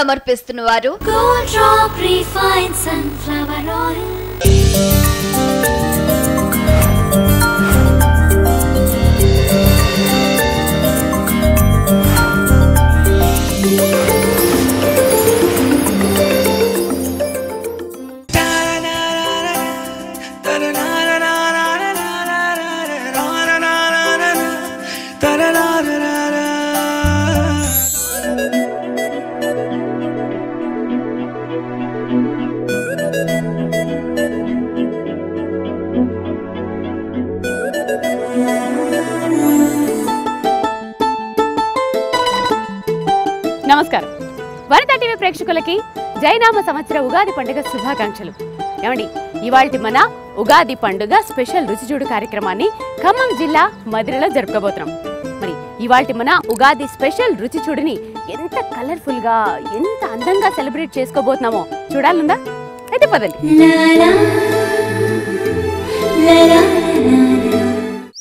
సమర్పిస్తున్న వారు Gold drop refined sunflower oil. నమస్కారం వనితా టీవీ ప్రేక్షకులకి జైనామ సంవత్సర ఉగాది పండుగ శుభాకాంక్షలు ఏమండి ఇవాళ మన ఉగాది పండుగ స్పెషల్ రుచి చూడు కార్యక్రమాన్ని ఖమ్మం జిల్లా మదిరలో జరుపుకోబోతున్నాం మరి ఇవాళ మన ఉగాది స్పెషల్ రుచి చూడుని ఎంత కలర్ఫుల్ గా ఎంత అందంగా సెలబ్రేట్ చేసుకోబోతున్నామో చూడాలందా అయితే పదండి La la la la la la.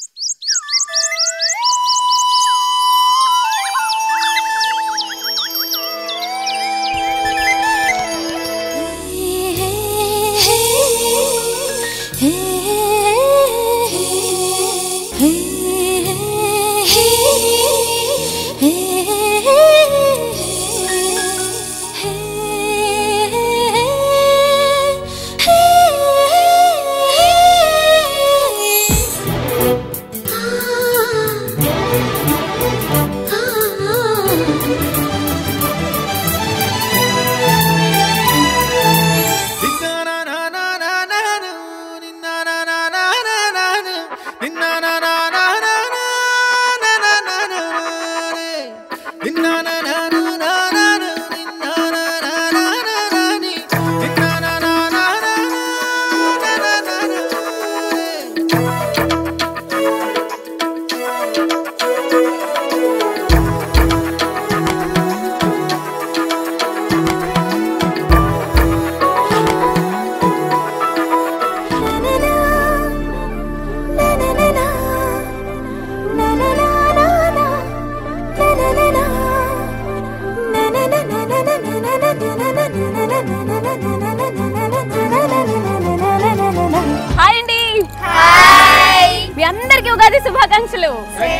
Hi అండి మీ అందరికీ ఉగాది శుభాకాంక్షలు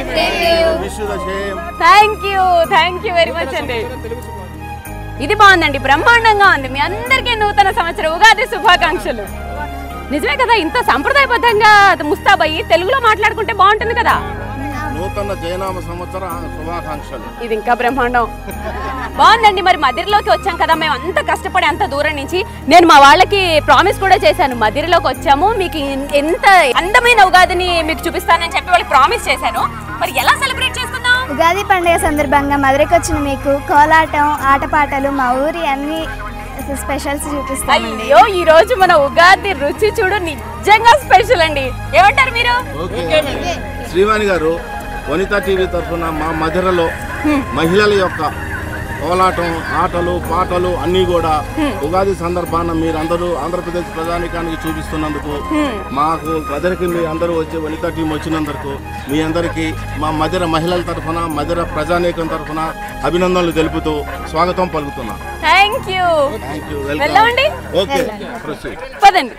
thank you thank you very much అండి ఇది బాగుందండి బ్రహ్మాండంగా ఉంది మీ అందరికీ నూతన సంవత్సర ఉగాది శుభాకాంక్షలు నిజమే కదా ఇంత సంప్రదాయబద్ధంగా ముస్తాబయ్యి తెలుగులో మాట్లాడుకుంటే బాగుంటుంది కదా నూతన జయనామ సంవత్సర శుభాకాంక్షలు ఇది ఇంకా బ్రహ్మాండం బాగుందండి మరి మదిరిలోకి వచ్చాం కదా మేము అంత కష్టపడి అంత దూరం నుంచి నేను మా వాళ్ళకి ప్రామిస్ కూడా చేశాను మదిరిలోకి వచ్చాము మీకు ఇన్- ఎంత అందమైన ఉగాదిని మీకు చూపిస్తానని చెప్పి వాళ్ళకి ప్రామిస్ చేశాను మరి ఎలా సెలబ్రేట్ చేసుకుందాం ఉగాది పండుగ సందర్భంగా మధురైకి వచ్చిన మీకు కోలాటం ఆటపాటలు మా ఊరి అన్ని స్పెషల్స్ చూపిస్తామండి అయ్యో ఈ రోజు మన ఉగాది రుచి చూడు నిజంగా స్పెషల్ అండి ఏమంటారు మీరు ఓకే శ్రీవాణి గారు వనితా టీవీ తరఫున మా మధురలో మహిళల యొక్క కోలాటం ఆటలు పాటలు అన్నీ కూడా ఉగాది సందర్భాన మీరందరూ ఆంధ్రప్రదేశ్ ప్రజానికానికి చూపిస్తున్నందుకు మాకు మధురకి మీ అందరూ వచ్చి వనితా టీం వచ్చినందుకు మీ అందరికీ మా మధుర మహిళల తరఫున మధుర ప్రజానీకం తరఫున అభినందనలు తెలుపుతూ స్వాగతం పలుకుతున్నాం థ్యాంక్ యూ థ్యాంక్ యూ వెళ్దామండి? వెల్కమ్ ఓకే ప్రొసీడ్ పదండి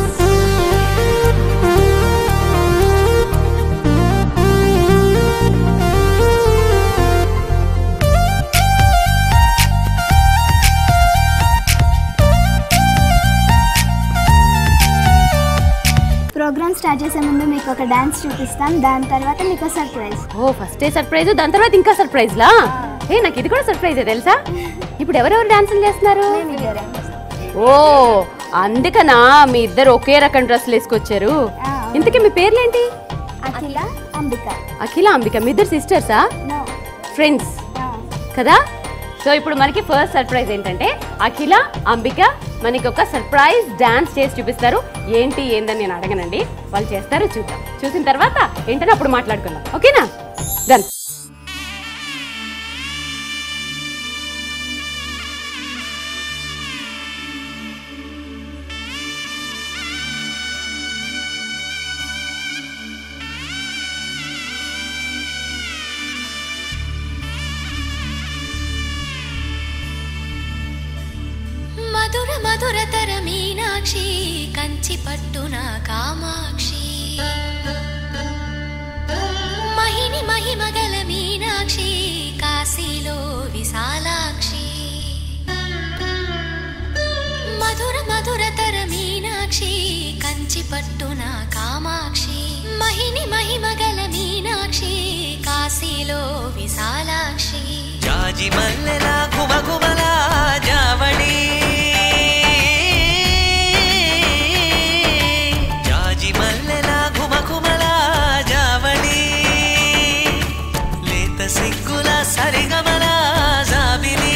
ప్రోగ్రామ్ స్టార్ట్ చేసే ముందు మీకు ఒక డాన్స్ చూపిస్తాం దాని తర్వాత మీకు సర్ప్రైజ్ ఓ ఫస్ట్ సర్ప్రైజ్ దాని తర్వాత ఇంకా సర్ప్రైజ్ లా ఏ నాకు ఇది కూడా సర్ప్రైజ్ తెలుసా ఇప్పుడు ఎవరెవరు డాన్సులు చేస్తున్నారు ఓ అందుకనా మీ ఇద్దరు ఒకే రకం డ్రెస్సులు వేసుకొచ్చారు ఆ. ఇంతకీ మీ పేర్లేంటి అఖిల అంబిక అఖిల అంబిక మీ ఇద్దరు సిస్టర్సా నో ఫ్రెండ్స్ కదా సో ఇప్పుడు మనకి ఫస్ట్ సర్ప్రైజ్ ఏంటంటే అఖిల అంబిక మనకి ఒక సర్ప్రైజ్ డాన్స్ చేసి చూపిస్తారు ఏంటి ఏందని నేను అడగనండి వాళ్ళు చేస్తారు చూద్దాం చూసిన తర్వాత ఏంటని అప్పుడు మాట్లాడుకుందాం ఓకేనా డన్ మధుర మధురతర మీనాక్షి కంచి పట్టున కామాక్షి మహిని మహిమగల మీనాక్షి కాశీలో విశాలాక్షి మధుర మధురతర మీనాక్షి కంచి పట్టున కామాక్షి మహిని మహిమగల మీనాక్షి కాశీలో విశాలాక్షి జాజి మల్లెల గుమగుమల జావళి జాజి మల్లెల గుమగుమల జావళి లేత సిగ్గుల సరిగమల జాబిలి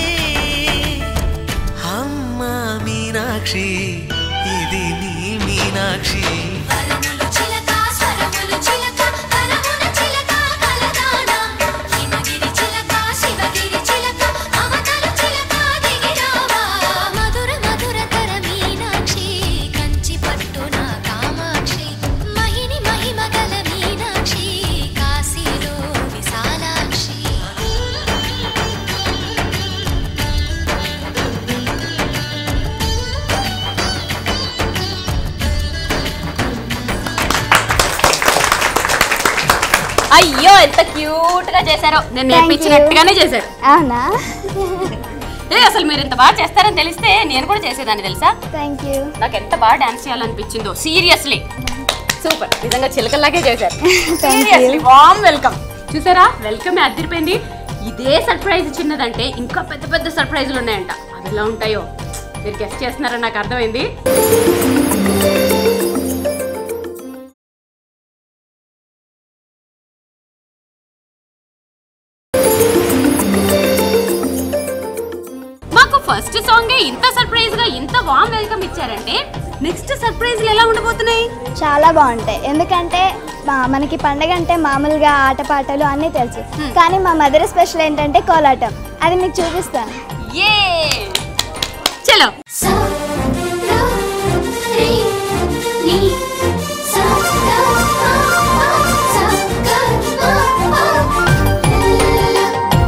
అమ్మ మీనాక్షి ఇది నీ మీనాక్షి వరములు చిలక స్వరములు చిలక కలమున చిలక కలదానా హిమగిరి చిలక శివగిరి చిలక అవతల చిలక దిగిరావా మధుర మధురతర మీనాక్షి కంచి పట్టున కామాక్షి మహిని మహిమగల మీనాక్షి కాశీలో విశాలాక్షి అయ్యో ఎంత క్యూట్ గా చేశారో నేను Thank you. నేర్పించినట్టుగానే చేశారు అవునా ఏ అసలు మీరు ఇంత బాగా చేస్తారని తెలిస్తే నేను కూడా చేసేదాన్ని తెలుసా థ్యాంక్ యూ నాకు ఎంత బాగా డాన్స్ చేయాలనిపించిందో సీరియస్లీ సూపర్ నిజంగా చిలకల్లాగే చేశారు సీరియస్లీ వామ్ వెల్కమ్ చూసారా వెల్కమ్ అదిరిపోయింది ఇదే సర్ప్రైజ్ చిన్నదంటే ఇంకా పెద్ద పెద్ద సర్ప్రైజులు ఉన్నాయంట అవి ఎలా ఉంటాయో మీరు గెస్ట్ చేస్తున్నారని నాకు అర్థమైంది మాకు ఫస్ట్ సాంగే ఇంత సర్ప్రైజ్ గా ఇంత వామ్ వెల్కమ్ ఇచ్చారంటే నెక్స్ట్ సర్ప్రైజ్లు ఎలా ఉండబోతున్నాయి చాలా బాగుంటాయి ఎందుకంటే మా- మనకి పండగ అంటే మామూలుగా ఆటపాటలు అన్నీ తెలుసు కానీ మా మదర్ స్పెషల్ ఏంటంటే కోలాటం అది మీకు చూపిస్తాను ఏ చలో సా గా రే ని సా గా మా మా సా గా మా మా లలలల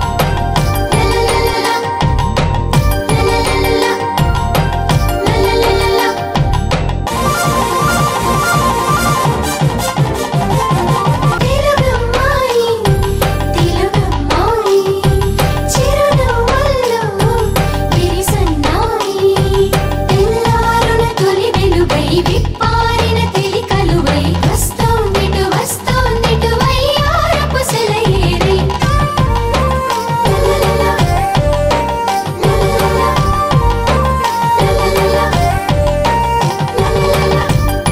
లలలల లలలల లలలల తెలుగమ్మాయి తెలుగమ్మాయి చిరునవ్వుల్లో విరిసన్నాయి తెల్లారున తొలి వెలుగై విప్పారిన తెలి కలువై వస్తోందిటు వస్తోందిటు వయ్యారపు సెలయేరి లలలల లలలల లలలల లలలల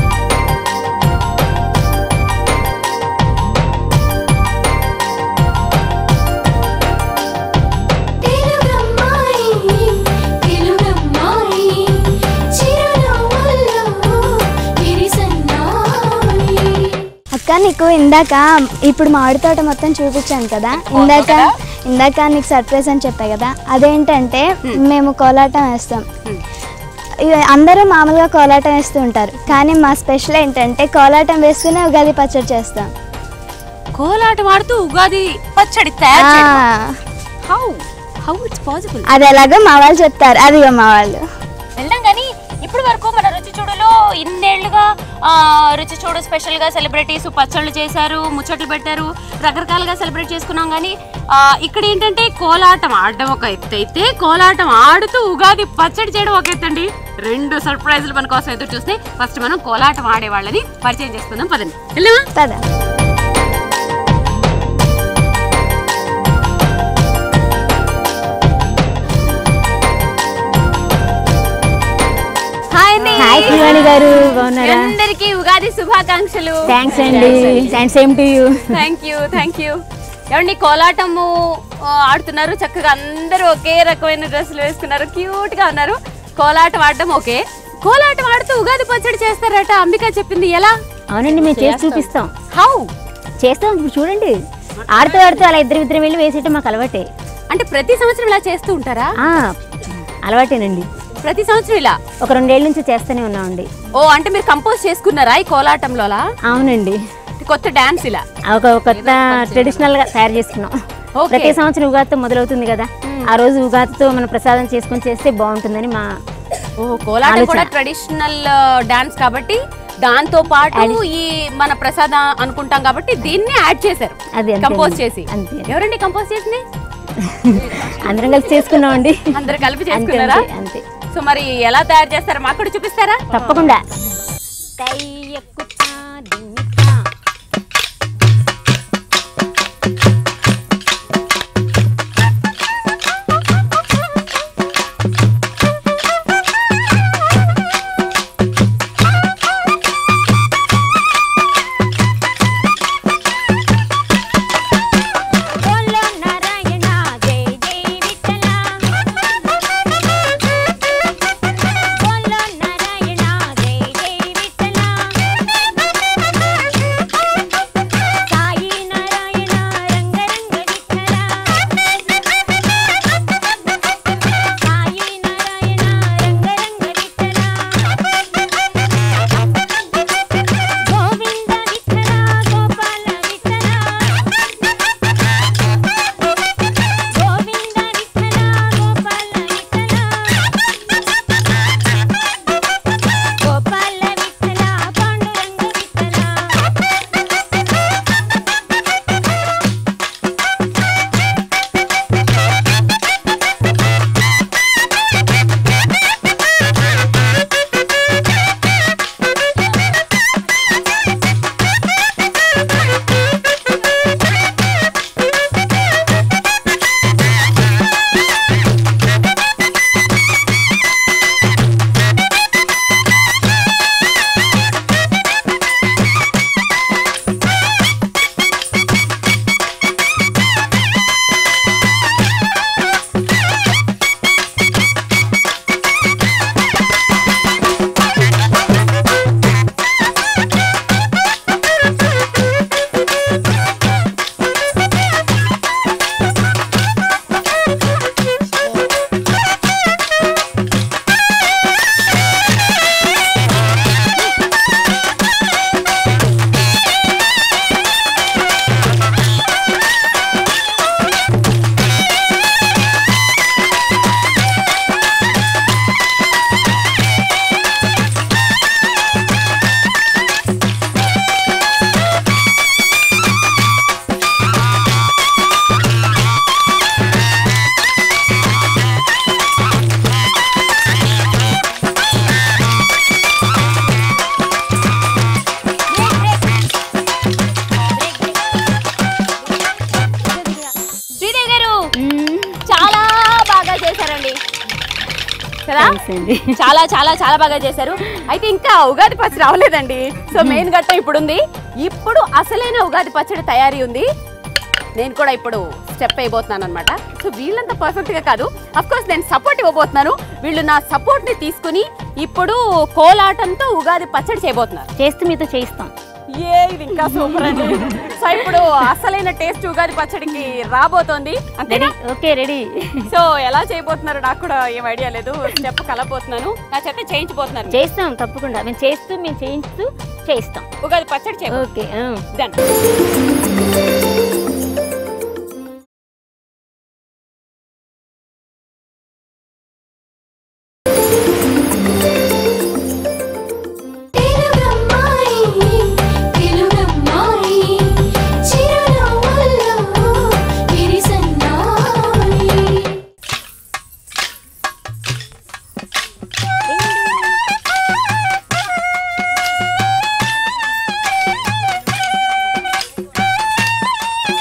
తెలుగమ్మాయి తెలుగమ్మాయి చిరునవ్వుల్లో విరిసన్నాయి అక్క నీకు ఇందాక ఇప్పుడు మామిడి తోట మొత్తం చూపించాను కదా ఇందాక ఇందాక నీకు సర్ప్రైజ్ అని చెప్పా కదా అదేంటంటే మేము కోలాటం వేస్తాం ఇవి అందరూ మామూలుగా కోలాటం వేస్తూ ఉంటారు కానీ మా స్పెషల్ ఏంటంటే కోలాటం వేస్తూనే ఉగాది పచ్చడి చేస్తాం కోలాటం ఆడుతూ ఉగాది పచ్చడి ఆ, తయారు హౌ హౌ ఇట్స్ పాసిబుల్ అది ఎలాగో మా వాళ్ళు చెప్తారు అదిగో మా వాళ్ళు వెళ్దాం కానీ ఇప్పుడు వరకు మన రుచి చూడులో ఇన్నేళ్లుగా ఆ, రుచి చూడు స్పెషల్ గా సెలబ్రిటీస్ పచ్చళ్ళు చేశారు ముచ్చట్లు పెట్టారు రకరకాలుగా సెలబ్రేట్ చేసుకున్నాం కానీ ఆ, ఇక్కడ ఏంటంటే కోలాటం ఆడడం ఒక ఎత్తు అయితే కోలాటం ఆడుతూ ఉగాది పచ్చడి చేయడం ఒక ఎత్తు అండి రెండు సర్ప్రైజులు మన కోసం ఎదురు చూస్తే ఫస్ట్ మనం కోలాటం ఆడే వాళ్ళని పరిచయం చేసుకుందాం పదండి వెళ్దామా పద హాయ్ అండి హాయ్ శ్రీవాణి గారు బాగున్నారా అందరికీ ఉగాది శుభాకాంక్షలు థ్యాంక్స్ అండి and same to you thank you thank you ఏమండి కోలాటము ఆ, ఆడుతున్నారు చక్కగా అందరూ ఒకే రకమైన డ్రెస్సులు వేసుకున్నారు క్యూట్ గా ఉన్నారు కోలాటం ఆడటం ఓకే కోలాటం ఆడుతూ ఉగాది పచ్చడి చేస్తారట అంబిక చెప్పింది ఎలా అవునండి మేము చేసి చూపిస్తాం హౌ చేస్తాం ఇప్పుడు చూడండి ఆడుతూ ఆడుతూ అలా ఇద్దరు ఇద్దరు వెళ్ళి వేసేయటం మాకు అలవాటే అంటే ప్రతి సంవత్సరం ఇలా చేస్తూ ఉంటారా ఆ, అలవాటేనండి ప్రతి సంవత్సరం ఇలా ఒక రెండేళ్ల నుంచి చేస్తూనే ఉన్నామండి ఓ అంటే మీరు కంపోజ్ చేసుకున్నారా ఈ కోలాటంలోలా అవునండి కొత్త డాన్స్ ఇలా ఒక కొత్త ట్రెడిషనల్ గా తయారు చేసుకున్నాం Okay. ప్రతి సంవత్సరం ఉగాదితో మొదలవుతుంది కదా ఆ రోజు ఉగాదితో మనం ప్రసాదం చేసుకొని చేస్తే బాగుంటుందని మా ఓ కోలాటం ఆలోచన. కూడా ట్రెడిషనల్ డాన్స్ కాబట్టి దాంతో పాటు ఈ మన ప్రసాదం అనుకుంటాం కాబట్టి దీన్ని యాడ్ చేశారు అది అంతే కంపోజ్ అండి. చేసి అంతే. ఎవరండి కంపోజ్ చేసింది అందరం కలిసి చేసుకున్నామండి అందరు కలిపి అంతే చేసుకున్నారా అంతే, అంతే సో మరి ఎలా తయారు చేస్తారో మాకు కూడా చూపిస్తారా తప్పకుండా శ్రీదేవి గారు చాలా బాగా చేశారండి కదా థ్యాంక్స్ అండి చాలా చాలా చాలా బాగా చేశారు అయితే ఇంకా ఉగాది పచ్చడి రావలేదండి సో మెయిన్ ఘట్టం ఇప్పుడు ఉంది ఇప్పుడు అసలైన ఉగాది పచ్చడి తయారీ ఉంది నేను కూడా ఇప్పుడు స్టెప్ అయిపోతున్నాను అనమాట సో వీళ్ళంతా పర్ఫెక్ట్ గా కాదు అఫ్ కోర్స్ నేను సపోర్ట్ ఇవ్వబోతున్నాను వీళ్ళు నా సపోర్ట్ ని తీసుకుని ఇప్పుడు కోలాటంతో ఉగాది పచ్చడి చేయబోతున్నారు చేస్తూ మీతో చేయిస్తాం ఏ ఇది ఇంకా సూపర్ అండి సో ఇప్పుడు అసలైన టేస్ట్ ఉగాది పచ్చడికి రాబోతోంది అంతేనా రెడీ ఓకే రెడీ సో ఎలా చేయబోతున్నారు నాకు కూడా ఏం ఐడియా లేదు స్టెప్ కలబోతున్నాను నా చేత చేయించబోతున్నాను చేస్తాం తప్పకుండా మేము చేస్తూ మేము చేయిస్తూ చేయిస్తాం ఉగాది పచ్చడి చేయ ఓకే డన్ తెలుగమ్మాయి తెలుగమ్మాయి చిరునవ్వుల్లో విరిసన్నాయి ఆ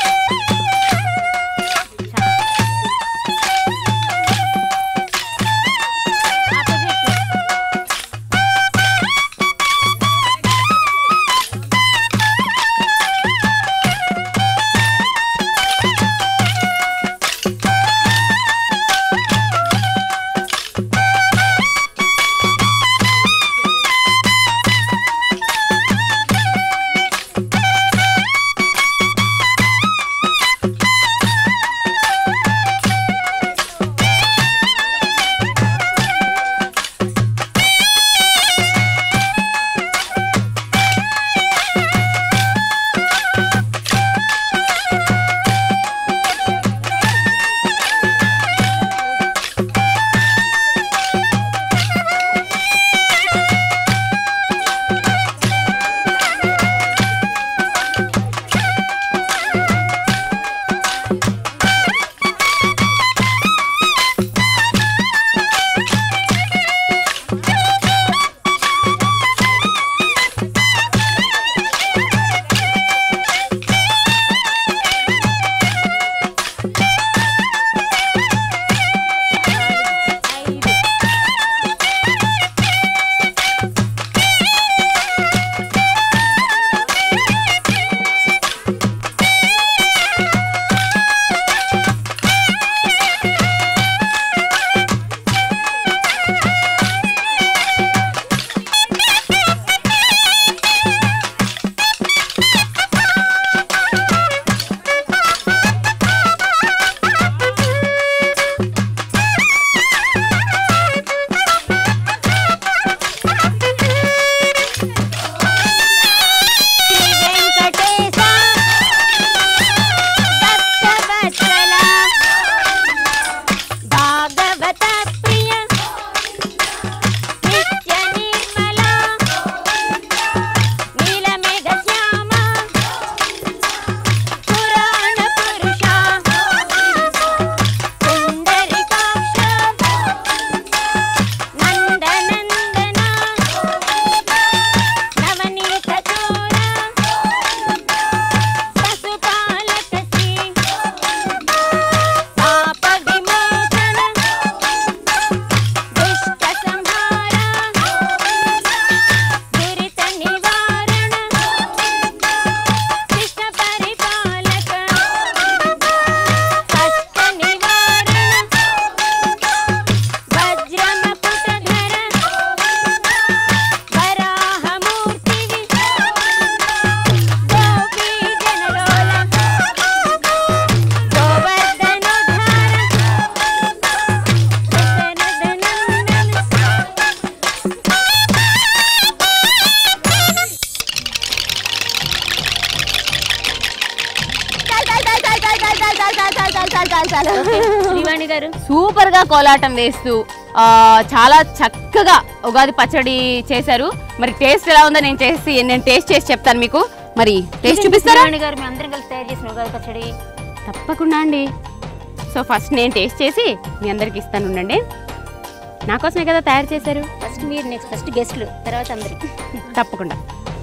చాలు చాలు చాలు శ్రీవాణి గారు సూపర్ గా కోలాటం వేస్తూ ఆ, చాలా చక్కగా ఉగాది పచ్చడి చేశారు మరి టేస్ట్ ఎలా ఉందో నేను చేసి నేను టేస్ట్ చేసి చెప్తాను మీకు మరి టేస్ట్ చూపిస్తారా శ్రీవాణి గారు మేము అందరం కలిసి తయారు చేసిన ఉగాది పచ్చడి తప్పకుండా అండి సో ఫస్ట్ నేను టేస్ట్ చేసి మీ అందరికి ఇస్తాను ఉండండి నా కోసమే కదా తయారు చేశారు ఫస్ట్ మీరు నెక్స్ట్ ఫస్ట్ గెస్ట్లు తర్వాత అందరికి తప్పకుండా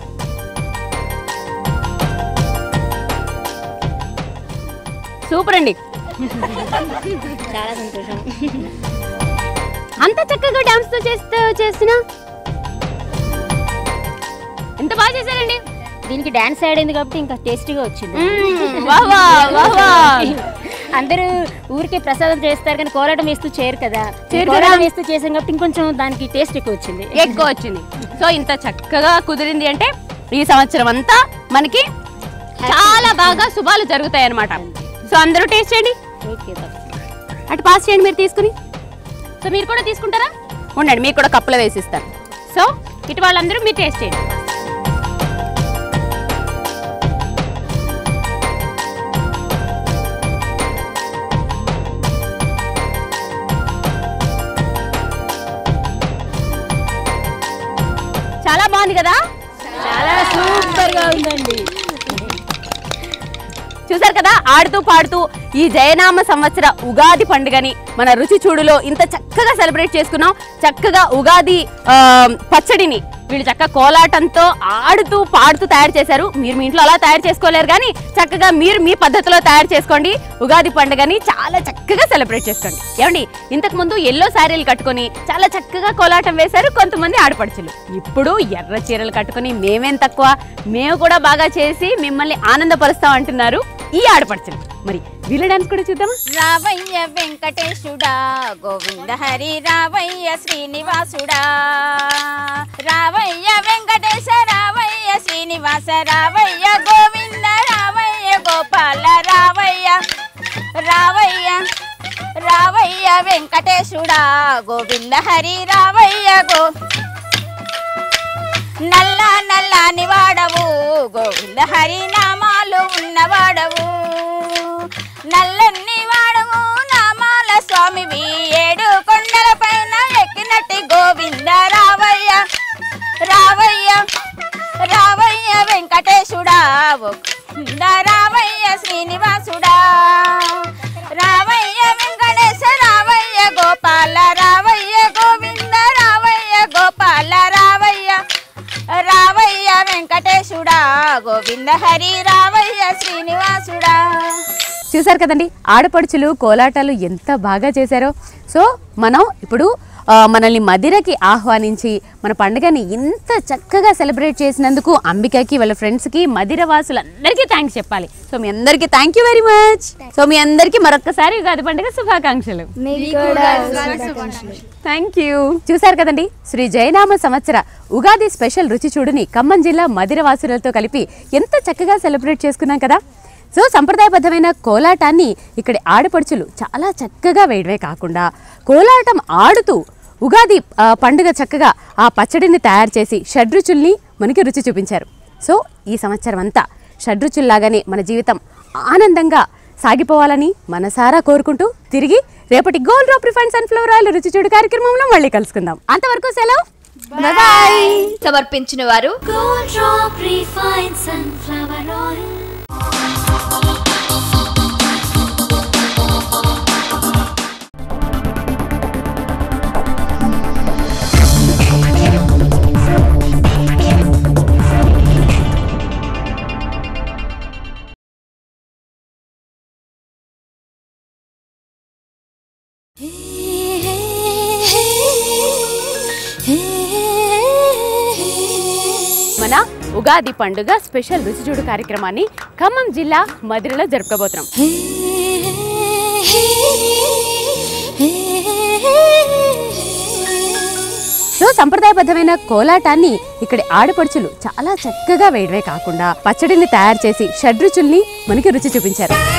సూపర్ అండి చాలా సంతోషం అంత చక్కగా డాన్స్ తో చేస్తూ చేసిన ఎంత బాగా చేశారండి దీనికి డాన్స్ యాడ్ అయింది కాబట్టి ఇంకా టేస్టీగా వచ్చింది మ్మ్, వాహ్ వాహ్, వాహ్ వాహ్. అందరూ ఊరికే ప్రసాదం చేస్తారు కానీ కోలాటం వేస్తూ చేయరు కదా చేయరు కోలాటం కదా. వేస్తూ చేసాం కాబట్టి ఇంకొంచెం దానికి టేస్ట్ ఎక్కువ వచ్చింది ఎక్కువ వచ్చింది సో ఇంత చక్కగా కుదిరింది అంటే ఈ సంవత్సరం అంతా మనకి చాలా బాగా శుభాలు జరుగుతాయి అన్నమాట సో అందరూ టేస్ట్ చేయండి ఓకే అటు పాస్ చేయండి మీరు తీసుకుని సో మీరు కూడా తీసుకుంటారా ఉండండి మీకు కూడా కప్పులో వేసిస్తాను సో ఇటు వాళ్ళందరూ మీరు టేస్ట్ చేయండి చాలా బాగుంది కదా చాలా సూపర్ గా ఉందండి చూసారు కదా ఆడుతూ పాడుతూ ఈ జయనామ సంవత్సర ఉగాది పండుగని మన రుచి చూడులో ఇంత చక్కగా సెలబ్రేట్ చేసుకున్నాం చక్కగా ఉగాది ఆ, పచ్చడిని వీళ్ళు చక్కగా కోలాటంతో ఆడుతూ పాడుతూ తయారు చేశారు మీరు మీ ఇంట్లో అలా తయారు చేసుకోలేరు కానీ చక్కగా మీరు మీ పద్ధతిలో తయారు చేసుకోండి ఉగాది పండుగని చాలా చక్కగా సెలబ్రేట్ చేసుకోండి ఏమండి ఇంతకు ముందు ఎల్లో శారీలు కట్టుకొని చాలా చక్కగా కోలాటం వేశారు కొంతమంది ఆడపడుచులు ఇప్పుడు ఎర్ర చీరలు కట్టుకొని మేమేం తక్కువ మేము కూడా బాగా చేసి మిమ్మల్ని ఆనందపరుస్తాం అంటున్నారు ఈ ఆడపడుచులు మరి వీళ్ళ డాన్స్ కూడా చూద్దామా రావయ్య వెంకటేశుడా గోవింద హరి రావయ్య శ్రీనివాసుడా రావయ్య వెంకటేశ రావయ్య శ్రీనివాస రావయ్య గోవింద రావయ్య గోపాల రావయ్య రావయ్య రావయ్య వెంకటేశుడా గోవింద హరి రావయ్య గో నల్ల నల్లని వాడవు గోవింద హరి నామాలు ఉన్నవాడవు నల్లన్ని వాడవు నామాల స్వామివి ఏడు కొండల పైన ఎక్కినట్టి గోవింద రావయ్య రావయ్య రావయ్య వెంకటేశుడా గోవింద రావయ్య శ్రీనివాసుడా రావయ్య వెంకటేశ రావయ్య గోపాల రావయ్య గోవింద రావయ్య గోపాల రావయ్య రావయ్య వెంకటేశుడా గోవింద హరి రావయ్య శ్రీనివాసుడా చూసారు కదండి ఆడపడుచులు కోలాటాలు ఎంత బాగా చేశారో సో మనం ఇప్పుడు ఆ, మనల్ని మదిరకి ఆహ్వానించి మన పండుగని ఇంత చక్కగా సెలబ్రేట్ చేసినందుకు అంబికకి వాళ్ళ ఫ్రెండ్స్కి మదిర వాసులందరికీ థ్యాంక్స్ చెప్పాలి సో మీ అందరికీ thank you very much so మీ అందరికీ మరొకసారి ఉగాది పండుగ శుభాకాంక్షలు మీకు కూడా శుభాకాంక్షలు. థ్యాంక్ యూ చూసారు కదండి శ్రీ జయనామ సంవత్సర ఉగాది స్పెషల్ రుచి చూడుని ఖమ్మం జిల్లా మదిర వాసులతో కలిపి ఎంత చక్కగా సెలబ్రేట్ చేసుకున్నాం కదా సో సంప్రదాయబద్ధమైన కోలాటాన్ని ఇక్కడి ఆడపడుచులు చాలా చక్కగా వేయడమే కాకుండా కోలాటం ఆడుతూ ఉగాది ఆ, పండుగ చక్కగా ఆ పచ్చడిని తయారు చేసి షడ్రుచుల్ని మనకి రుచి చూపించారు సో ఈ సంవత్సరం అంతా షడ్రుచుల్లాగానే మన జీవితం ఆనందంగా సాగిపోవాలని మనసారా కోరుకుంటూ తిరిగి రేపటి gold drop refine sunflower oil రుచి చూడు కార్యక్రమంలో మళ్ళీ కలుసుకుందాం అంతవరకు సెలవు బాయ్ సమర్పించిన వారు Gold drop refined sunflower oil. మన ఉగాది పండుగ స్పెషల్ రుచి చూడు కార్యక్రమాన్ని ఖమ్మం జిల్లా మధురలో జరుపుకోబోతున్నాం సో సంప్రదాయబద్ధమైన కోలాటాన్ని ఇక్కడి ఆడపడుచులు చాలా చక్కగా వేయడమే కాకుండా పచ్చడిని తయారు చేసి షడ్రుచుల్ని మనకి రుచి చూపించారు